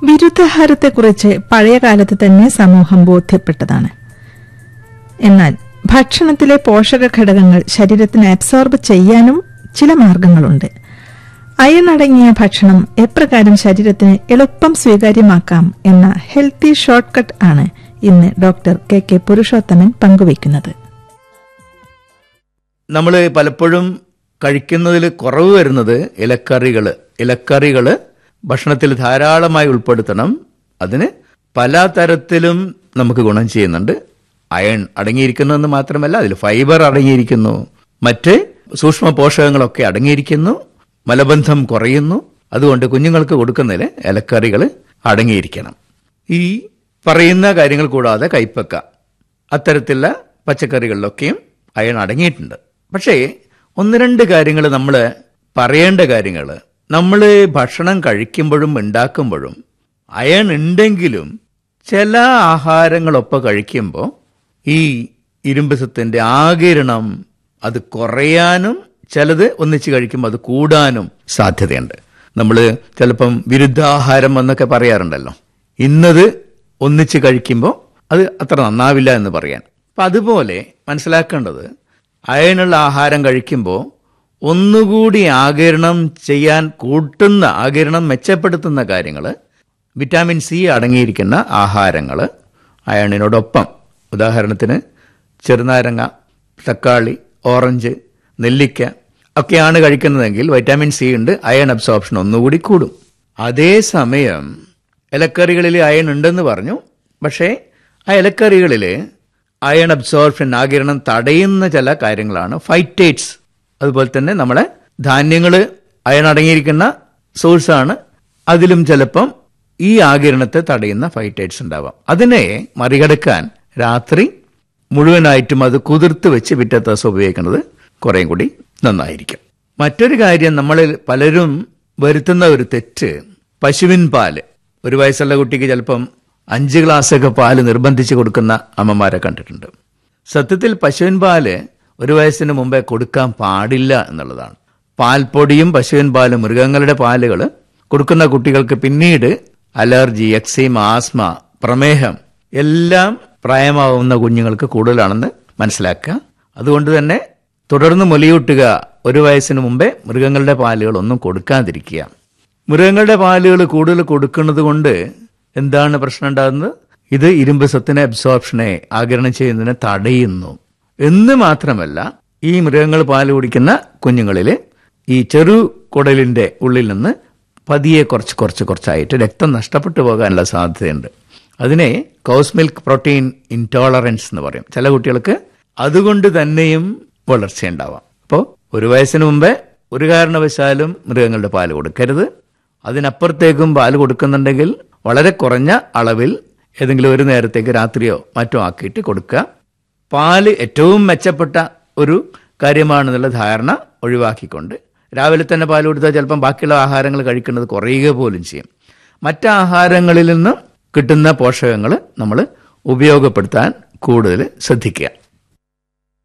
വിരുദ്ധാഹാരത്തെക്കുറിച്ച് പഴയ കാലത്ത് തന്നെ സമൂഹം ബോധ്യപ്പെട്ടതാണ് എന്നാൽ ഭക്ഷണത്തിലെ പോഷക ഘടകങ്ങൾ ശരീരത്തിന് അബ്സോർബ് ചെയ്യാനും ചില മാർഗങ്ങളുണ്ട് അയൺ അടങ്ങിയ ഭക്ഷണം എപ്രകാരം ശരീരത്തിന് എളുപ്പം സ്വീകാര്യമാക്കാം എന്ന ഹെൽത്തി ഷോർട്ട് കട്ട് ആണ് ഇന്ന് ഡോക്ടർ കെ കെ പുരുഷോത്തമൻ പങ്കുവയ്ക്കുന്നത് നമ്മൾ പലപ്പോഴും കഴിക്കുന്നതിൽ കുറവ് വരുന്നത് ഇലക്കറികൾ ഇലക്കറികൾ ഭക്ഷണത്തിൽ ധാരാളമായി ഉൾപ്പെടുത്തണം അതിന് പല തരത്തിലും നമുക്ക് ഗുണം ചെയ്യുന്നുണ്ട് അയൺ അടങ്ങിയിരിക്കുന്നു മാത്രമല്ല അതിൽ ഫൈബർ അടങ്ങിയിരിക്കുന്നു മറ്റ് സൂക്ഷ്മ പോഷകങ്ങളൊക്കെ അടങ്ങിയിരിക്കുന്നു മലബന്ധം കുറയുന്നു അതുകൊണ്ട് കുഞ്ഞുങ്ങൾക്ക് കൊടുക്കുന്നതിൽ ഇലക്കറികൾ അടങ്ങിയിരിക്കണം ഈ പറയുന്ന കാര്യങ്ങൾ കൂടാതെ കൈപ്പക്ക അത്തരത്തിലുള്ള പച്ചക്കറികളിലൊക്കെയും അയൺ അടങ്ങിയിട്ടുണ്ട് പക്ഷേ ഒന്ന് രണ്ട് കാര്യങ്ങൾ നമ്മൾ പറയേണ്ട കാര്യങ്ങൾ നമ്മൾ ഭക്ഷണം കഴിക്കുമ്പോഴും ഉണ്ടാക്കുമ്പോഴും അയൺ ഉണ്ടെങ്കിലും ചില ആഹാരങ്ങളൊപ്പം കഴിക്കുമ്പോൾ ഈ ഇരുമ്പസത്തിൻ്റെ ആകിരണം അത് കുറയാനും ചിലത് ഒന്നിച്ച് കഴിക്കുമ്പോൾ അത് കൂടാനും സാധ്യതയുണ്ട് നമ്മൾ ചിലപ്പം വിരുദ്ധാഹാരം എന്നൊക്കെ പറയാറുണ്ടല്ലോ ഇന്നത് ഒന്നിച്ച് കഴിക്കുമ്പോൾ അത് അത്ര നന്നാവില്ല എന്ന് പറയാൻ അപ്പം അതുപോലെ മനസ്സിലാക്കേണ്ടത് അയനുള്ള ആഹാരം കഴിക്കുമ്പോൾ ഒന്നുകൂടി ആകിരണം ചെയ്യാൻ കൂട്ടുന്ന ആകിരണം മെച്ചപ്പെടുത്തുന്ന കാര്യങ്ങൾ വിറ്റാമിൻ സി അടങ്ങിയിരിക്കുന്ന ആഹാരങ്ങൾ അയണിനോടൊപ്പം ഉദാഹരണത്തിന് ചെറുനാരങ്ങ തക്കാളി ഓറഞ്ച് നെല്ലിക്ക ഒക്കെയാണ് കഴിക്കുന്നതെങ്കിൽ വൈറ്റാമിൻ സി ഉണ്ട് അയൺ അബ്സോർപ്ഷൻ ഒന്നുകൂടി കൂടും അതേസമയം ഇലക്കറികളിൽ അയൺ ഉണ്ടെന്ന് പറഞ്ഞു പക്ഷേ ആ ഇലക്കറികളിൽ അയൺ അബ്സോർപ്ഷൻ ആകിരണം തടയുന്ന ചില കാര്യങ്ങളാണ് ഫൈറ്റേറ്റ്സ് അതുപോലെ തന്നെ നമ്മളെ ധാന്യങ്ങൾ അയൺ അടങ്ങിയിരിക്കുന്ന സോഴ്സാണ് അതിലും ചിലപ്പം ഈ ആകിരണത്തെ തടയുന്ന ഫൈറ്റേറ്റ്സ് ഉണ്ടാവാം അതിനെ മറികടക്കാൻ രാത്രി മുഴുവനായിട്ടും അത് കുതിർത്ത് വെച്ച് പിറ്റത്തെ ദിവസം ഉപയോഗിക്കുന്നത് കുറേയും കൂടി നന്നായിരിക്കും മറ്റൊരു കാര്യം നമ്മളിൽ പലരും വരുത്തുന്ന ഒരു തെറ്റ് പശുവിൻ പാല് ഒരു വയസ്സുള്ള കുട്ടിക്ക് ചിലപ്പം അഞ്ച് ഗ്ലാസ്സൊക്കെ പാല് നിർബന്ധിച്ച് കൊടുക്കുന്ന അമ്മമാരെ കണ്ടിട്ടുണ്ട് സത്യത്തിൽ പശുവിൻ പാല് ഒരു വയസ്സിന് മുമ്പേ കൊടുക്കാൻ പാടില്ല എന്നുള്ളതാണ് പാൽപ്പൊടിയും പശുവിൻ പാലും മൃഗങ്ങളുടെ പാലുകൾ കൊടുക്കുന്ന കുട്ടികൾക്ക് പിന്നീട് അലർജി എക്സീമ ആസ്മ പ്രമേഹം എല്ലാം പ്രായമാവുന്ന കുഞ്ഞുങ്ങൾക്ക് കൂടുതലാണെന്ന് മനസ്സിലാക്കുക അതുകൊണ്ട് തന്നെ തുടർന്ന് മുലയൂട്ടുക ഒരു വയസ്സിന് മുമ്പേ മൃഗങ്ങളുടെ പാലുകൾ ഒന്നും കൊടുക്കാതിരിക്കുക മൃഗങ്ങളുടെ പാലുകൾ കൂടുതൽ കൊടുക്കുന്നത് കൊണ്ട് എന്താണ് പ്രശ്നം ഉണ്ടാകുന്നത് ഇത് ഇരുമ്പ് സത്തിനെ അബ്സോർപ്ഷനെ ആകിരണം ചെയ്യുന്നതിനെ തടയുന്നു എന്ന് മാത്രമല്ല ഈ മൃഗങ്ങൾ പാല് കുടിക്കുന്ന കുഞ്ഞുങ്ങളിൽ ഈ ചെറു കുടലിന്റെ ഉള്ളിൽ നിന്ന് പതിയെ കുറച്ച് കുറച്ച് കുറച്ചായിട്ട് രക്തം നഷ്ടപ്പെട്ടു പോകാനുള്ള സാധ്യതയുണ്ട് അതിനെ കൗസ് മിൽക്ക് പ്രോട്ടീൻ ഇൻടോളറൻസ് എന്ന് പറയും ചില കുട്ടികൾക്ക് അതുകൊണ്ട് തന്നെയും വളർച്ചയുണ്ടാവാം അപ്പോൾ ഒരു വയസ്സിന് മുമ്പേ ഒരു കാരണവശാലും മൃഗങ്ങളുടെ പാല് കൊടുക്കരുത് അതിനപ്പുറത്തേക്കും പാല് കൊടുക്കുന്നുണ്ടെങ്കിൽ വളരെ കുറഞ്ഞ അളവിൽ ഏതെങ്കിലും ഒരു നേരത്തേക്ക് രാത്രിയോ മറ്റോ ആക്കിയിട്ട് കൊടുക്കുക പാല് ഏറ്റവും മെച്ചപ്പെട്ട ഒരു കാര്യമാണെന്നുള്ള ധാരണ ഒഴിവാക്കിക്കൊണ്ട് രാവിലെ തന്നെ പാൽ കൊടുത്താൽ ചിലപ്പം ബാക്കിയുള്ള ആഹാരങ്ങൾ കഴിക്കുന്നത് കുറയുക പോലും ചെയ്യും മറ്റ് ആഹാരങ്ങളിൽ നിന്നും കിട്ടുന്ന പോഷകങ്ങൾ നമ്മൾ ഉപയോഗപ്പെടുത്താൻ കൂടുതൽ ശ്രദ്ധിക്കുക